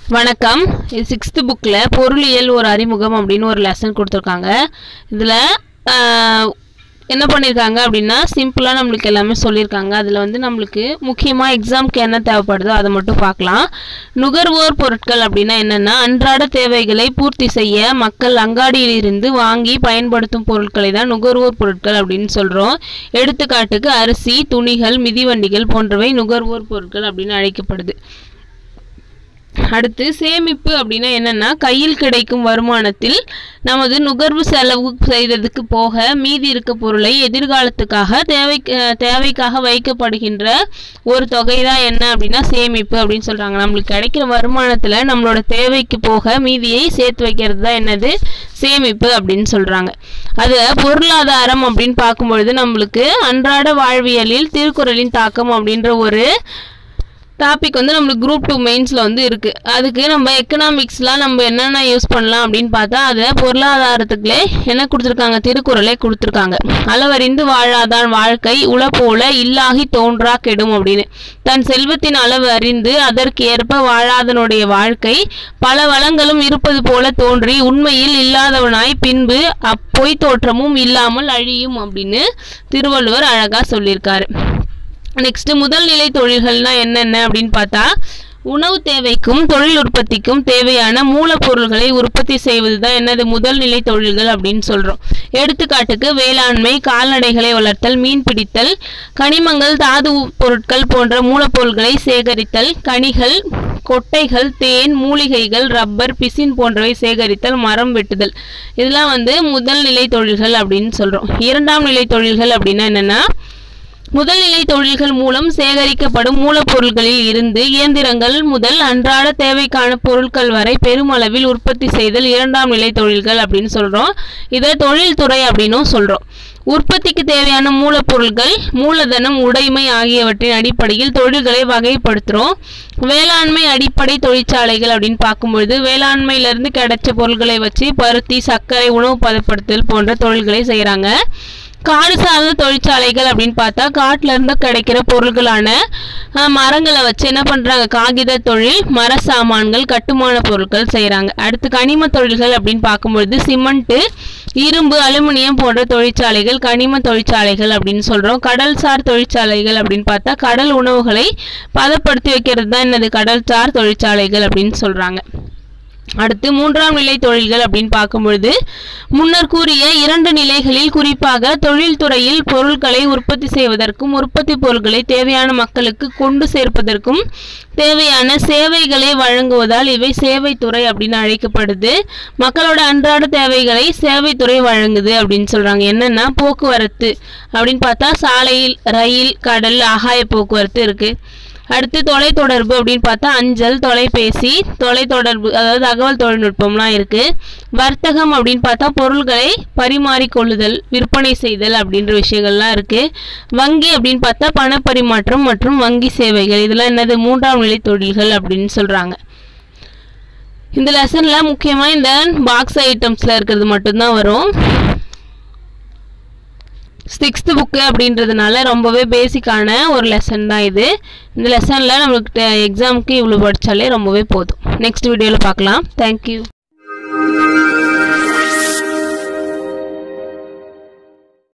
வணக்கம் இது சிக்ஸ்த்து புக்கில் பொருளியல் ஒரு அறிமுகம் அப்படின்னு ஒரு லெசன் கொடுத்துருக்காங்க இதில் என்ன பண்ணியிருக்காங்க அப்படின்னா சிம்பிளாக நம்மளுக்கு எல்லாமே சொல்லியிருக்காங்க அதில் வந்து நம்மளுக்கு முக்கியமாக எக்ஸாம்க்கு என்ன தேவைப்படுதோ அதை மட்டும் பார்க்கலாம் நுகர்வோர் பொருட்கள் அப்படின்னா என்னென்னா அன்றாட தேவைகளை பூர்த்தி செய்ய மக்கள் அங்காடியிலிருந்து வாங்கி பயன்படுத்தும் பொருட்களை தான் நுகர்வோர் பொருட்கள் அப்படின்னு சொல்கிறோம் எடுத்துக்காட்டுக்கு அரிசி துணிகள் மிதிவண்டிகள் போன்றவை நுகர்வோர் பொருட்கள் அப்படின்னு அழைக்கப்படுது அடுத்து சேமிப்பு அப்படின்னா என்னன்னா கையில் கிடைக்கும் வருமானத்தில் நமது நுகர்வு செலவு செய்ததுக்கு போக மீதி இருக்க பொருளை எதிர்காலத்துக்காக தேவை தேவைக்காக வைக்கப்படுகின்ற ஒரு தொகை தான் என்ன அப்படின்னா சேமிப்பு அப்படின்னு சொல்றாங்க நம்மளுக்கு கிடைக்கிற வருமானத்துல நம்மளோட தேவைக்கு போக மீதியை சேர்த்து வைக்கிறது தான் என்னது சேமிப்பு அப்படின்னு சொல்றாங்க அது பொருளாதாரம் அப்படின்னு பார்க்கும்பொழுது நம்மளுக்கு அன்றாட வாழ்வியலில் திருக்குறளின் தாக்கம் அப்படின்ற ஒரு டாபிக் வந்து நம்மளுக்கு குரூப் டூ மெயின்ஸில் வந்து இருக்குது அதுக்கு நம்ம எக்கனாமிக்ஸ்லாம் நம்ம என்னென்ன யூஸ் பண்ணலாம் அப்படின்னு பார்த்தா அதை பொருளாதாரத்துக்குள்ளே என்ன கொடுத்துருக்காங்க திருக்குறளே கொடுத்துருக்காங்க அளவறிந்து வாழாதான் வாழ்க்கை உள போல இல்லாகி தோன்றா கெடும் அப்படின்னு தன் செல்வத்தின் அளவு அறிந்து அதற்கு ஏற்ப வாழாதனுடைய வாழ்க்கை பல வளங்களும் இருப்பது போல தோன்றி உண்மையில் இல்லாதவனாய் பின்பு அப்பொய் தோற்றமும் இல்லாமல் அழியும் அப்படின்னு திருவள்ளுவர் அழகாக சொல்லியிருக்காரு நெக்ஸ்ட் முதல் நிலை தொழில்கள்னா என்னென்ன அப்படின்னு பார்த்தா உணவு தேவைக்கும் தொழில் உற்பத்திக்கும் தேவையான மூலப்பொருள்களை உற்பத்தி செய்வது தான் என்னது முதல் நிலை தொழில்கள் அப்படின்னு சொல்றோம் எடுத்துக்காட்டுக்கு வேளாண்மை கால்நடைகளை வளர்த்தல் மீன் பிடித்தல் கனிமங்கள் தாது பொருட்கள் போன்ற மூலப்பொருட்களை சேகரித்தல் கனிகள் கொட்டைகள் தேன் மூலிகைகள் ரப்பர் பிசின் போன்றவை சேகரித்தல் மரம் வெட்டுதல் இதெல்லாம் வந்து முதல் நிலை தொழில்கள் அப்படின்னு சொல்றோம் இரண்டாம் நிலை தொழில்கள் அப்படின்னா என்னன்னா முதல்நிலை தொழில்கள் மூலம் சேகரிக்கப்படும் மூலப்பொருட்களில் இருந்து இயந்திரங்கள் முதல் அன்றாட தேவைக்கான பொருட்கள் வரை பெருமளவில் உற்பத்தி செய்தல் இரண்டாம் நிலை தொழில்கள் அப்படின்னு சொல்றோம் இதை தொழில்துறை அப்படின்னும் சொல்றோம் உற்பத்திக்கு தேவையான மூலப்பொருட்கள் மூலதனம் உடைமை ஆகியவற்றின் அடிப்படையில் தொழில்களை வகைப்படுத்துகிறோம் வேளாண்மை அடிப்படை தொழிற்சாலைகள் அப்படின்னு பார்க்கும்பொழுது வேளாண்மையிலிருந்து கிடைச்ச பொருட்களை வச்சு பருத்தி சர்க்கரை உணவு பதப்படுத்தல் போன்ற தொழில்களை செய்கிறாங்க காடு சார்ந்த தொழிற்சாலைகள் அப்படின்னு பார்த்தா காட்டுல இருந்து கிடைக்கிற பொருட்களான மரங்களை வச்சு என்ன பண்றாங்க காகித தொழில் மர சாமான்கள் கட்டுமான பொருட்கள் செய்யறாங்க அடுத்து கனிம தொழில்கள் அப்படின்னு பார்க்கும்பொழுது சிமெண்ட் இரும்பு அலுமினியம் போன்ற தொழிற்சாலைகள் கனிம தொழிற்சாலைகள் அப்படின்னு சொல்றோம் கடல்சார் தொழிற்சாலைகள் அப்படின்னு பார்த்தா கடல் உணவுகளை பதப்படுத்தி வைக்கிறது தான் என்னது கடல்சார் தொழிற்சாலைகள் அப்படின்னு சொல்றாங்க அடுத்து மூன்றாம் நிலை தொழில்கள் அப்படின்னு பார்க்கும்பொழுது முன்னர் கூறிய இரண்டு நிலைகளில் குறிப்பாக தொழில்துறையில் பொருட்களை உற்பத்தி செய்வதற்கும் உற்பத்தி பொருட்களை தேவையான மக்களுக்கு கொண்டு சேர்ப்பதற்கும் தேவையான சேவைகளை வழங்குவதால் இவை சேவைத்துறை அப்படின்னு அழைக்கப்படுது மக்களோட அன்றாட தேவைகளை சேவைத்துறை வழங்குது அப்படின்னு சொல்றாங்க என்னன்னா போக்குவரத்து அப்படின்னு பார்த்தா சாலையில் ரயில் கடல் ஆகாய போக்குவரத்து இருக்கு அடுத்து தொலைத்தொடர்பு அப்படின்னு பார்த்தா அஞ்சல் தொலைபேசி தொலைத்தொடர்பு அதாவது தகவல் தொழில்நுட்பம்லாம் இருக்கு வர்த்தகம் அப்படின்னு பார்த்தா பொருள்களை பரிமாறிக்கொள்ளுதல் விற்பனை செய்தல் அப்படின்ற விஷயங்கள்லாம் இருக்கு வங்கி அப்படின்னு பார்த்தா பண பரிமாற்றம் மற்றும் வங்கி சேவைகள் இதெல்லாம் என்னது மூன்றாம் நிலை தொழில்கள் அப்படின்னு சொல்றாங்க இந்த லெசன்ல முக்கியமாக இந்த பாக்ஸ் ஐட்டம்ஸ்ல இருக்கிறது மட்டும்தான் வரும் சிக்ஸ்த்து புக்கு அப்படின்றதுனால ரொம்பவே பேசிக்கான ஒரு லெசன் தான் இது இந்த லெசனில் நம்மளுக்கு எக்ஸாமுக்கு இவ்வளோ படித்தாலே ரொம்பவே போதும் நெக்ஸ்ட் வீடியோவில் பார்க்கலாம் தேங்க்யூ